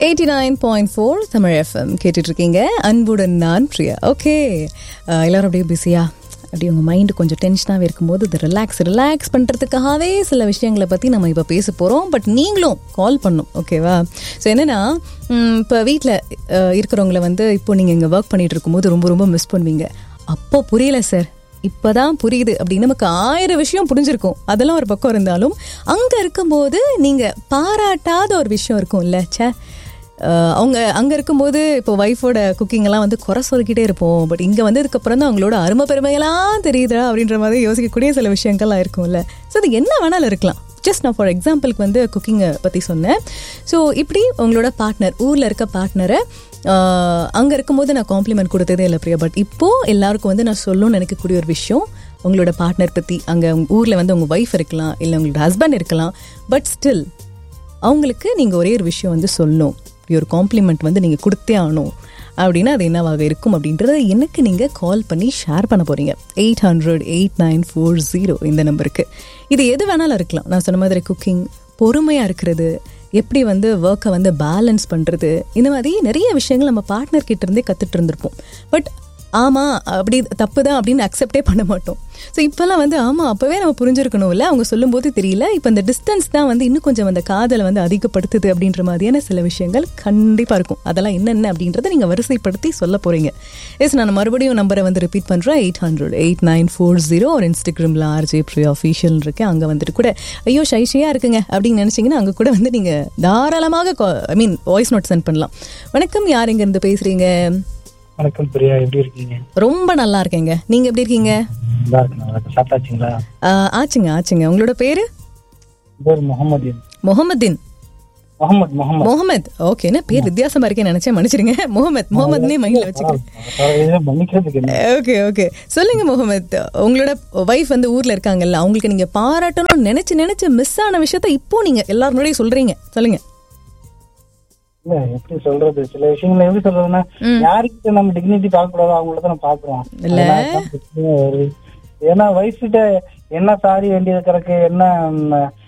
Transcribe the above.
Eighty nine point four Tamil FM கேட்டுட்டு இருக்கீங்க அன்புடன் நான் பிரியா ஓகே எல்லாரும் அப்படியே பிஸியா அப்படியே உங்கள் மைண்டு கொஞ்சம் டென்ஷனாகவே இருக்கும்போது இது ரிலாக்ஸ் ரிலாக்ஸ் பண்ணுறதுக்காகவே சில விஷயங்களை பற்றி நம்ம இப்போ பேச போகிறோம் பட் நீங்களும் கால் பண்ணும் ஓகேவா ஸோ என்னென்னா இப்போ வீட்டில் இருக்கிறவங்கள வந்து இப்போ நீங்கள் இங்கே ஒர்க் பண்ணிட்டு இருக்கும்போது ரொம்ப ரொம்ப மிஸ் பண்ணுவீங்க அப்போ புரியல சார் இப்பதான் புரியுது அப்படின்னு நமக்கு ஆயிரம் விஷயம் புரிஞ்சிருக்கும் அதெல்லாம் ஒரு பக்கம் இருந்தாலும் அங்க இருக்கும்போது நீங்க பாராட்டாத ஒரு விஷயம் இருக்கும்ல ச்சே அஹ் அவங்க அங்க இருக்கும்போது இப்போ ஒய்ஃபோட குக்கிங் எல்லாம் வந்து குறை சொல்லிக்கிட்டே இருப்போம் பட் இங்க வந்ததுக்கு அப்புறம் தான் அவங்களோட அருமை பெருமையெல்லாம் தெரியுதா அப்படின்ற மாதிரி யோசிக்கக்கூடிய சில விஷயங்கள்லாம் இருக்கும்ல ஸோ அது என்ன வேணாலும் இருக்கலாம் ஜஸ்ட் நான் ஃபார் எக்ஸாம்பிளுக்கு வந்து குக்கிங்கை பற்றி சொன்னேன் ஸோ இப்படி உங்களோட பார்ட்னர் ஊரில் இருக்க பார்ட்னரை அங்கே இருக்கும்போது நான் காம்ப்ளிமெண்ட் கொடுத்ததே இல்லை பிரியா பட் இப்போது எல்லாருக்கும் வந்து நான் சொல்லணும்னு நினைக்கக்கூடிய ஒரு விஷயம் உங்களோட பார்ட்னர் பற்றி அங்கே உங்கள் ஊரில் வந்து உங்கள் ஒய்ஃப் இருக்கலாம் இல்லை உங்களோட ஹஸ்பண்ட் இருக்கலாம் பட் ஸ்டில் அவங்களுக்கு நீங்கள் ஒரே ஒரு விஷயம் வந்து சொல்லணும் இப்படி ஒரு காம்ப்ளிமெண்ட் வந்து நீங்கள் கொடுத்தே ஆகணும் அப்படின்னா அது என்னவாக இருக்கும் அப்படின்றத எனக்கு நீங்கள் கால் பண்ணி ஷேர் பண்ண போகிறீங்க eight hundred eight nine four zero இந்த நம்பருக்கு இது எது வேணாலும் இருக்கலாம் நான் சொன்ன மாதிரி குக்கிங் பொறுமையாக இருக்கிறது எப்படி வந்து ஒர்க்கை வந்து பேலன்ஸ் பண்ணுறது இந்த மாதிரி நிறைய விஷயங்கள் நம்ம பார்ட்னர் கிட்ட இருந்தே கற்றுட்டு இருந்திருப்போம் பட் ஆமாம் அப்படி தப்பு தான் அப்படின்னு அக்செப்டே பண்ண மாட்டோம் ஸோ இப்போல்லாம் வந்து ஆமாம் அப்போவே நம்ம புரிஞ்சிருக்கணும்ல அவங்க சொல்லும்போது தெரியல இப்போ இந்த டிஸ்டன்ஸ் தான் வந்து இன்னும் கொஞ்சம் அந்த காதலை வந்து அதிகப்படுத்துது அப்படின்ற மாதிரியான சில விஷயங்கள் கண்டிப்பாக இருக்கும் அதெல்லாம் என்னென்ன அப்படின்றத நீங்கள் வரிசைப்படுத்தி சொல்ல போகிறீங்க எஸ் நான் மறுபடியும் நம்பரை வந்து ரிப்பீட் பண்ணுறேன் eight hundred eight nine four zero ஒரு இன்ஸ்டாகிராமில் ஆர்ஜே ப்ரியா அஃபீஷியல் இருக்கு அங்கே வந்துட்டு கூட ஐயோ ஷைஷையாக இருக்குங்க அப்படின்னு நினச்சிங்கன்னா அங்கே கூட வந்து நீங்கள் தாராளமாக I mean voice note send பண்ணலாம் வணக்கம் யார் இங்கேருந்து பேசுகிறீங்க வணக்கம் பிரியா எப்படி இருக்கீங்க ரொம்ப நல்லா இருக்கேங்க நீங்க எப்படி இருக்கீங்க நல்லா இருக்கேன் வணக்கம் சாப்பிட்டாச்சுங்களா ஆ, ஆச்சுங்க ஆச்சுங்க உங்களோட பேரு பேர் முகமது முகமதின் முகமது முகமது முகமது ஓகே என்ன பேர் வித்தியாசமா இருக்கேன்னு நினைச்சேன் மன்னிச்சிருங்க முகமது முகமதுனே மைண்ட்ல வச்சுக்கிறேன் மன்னிக்கிறதுக்கு என்ன ஓகே ஓகே சொல்லுங்க முகமது உங்களோட ஒய்ஃப் வந்து ஊர்ல இருக்காங்கல்ல அவங்களுக்கு நீங்க பாராட்டணும்னு நினைச்சு நினைச்சு மிஸ் ஆன விஷயத்த இப்போ நீங்க எல்லாரும் முன்னாடியும் சொல்றீங்க சொல்லுங்க இல்ல எப்படி சொல்றது சில விஷயங்களை எப்படி சொல்றதுன்னா யாருக்கிட்ட நம்ம டிக்னிட்டி பார்க்க கூடாதோ அவங்கள தான் நம்ம பாக்குறோம் இல்ல. அதனால தான் பிரச்சனையே வருது. ஏன்னா வயசுகிட்ட என்ன சாரி வேண்டி இருக்கிறதுக்கு என்ன ம்,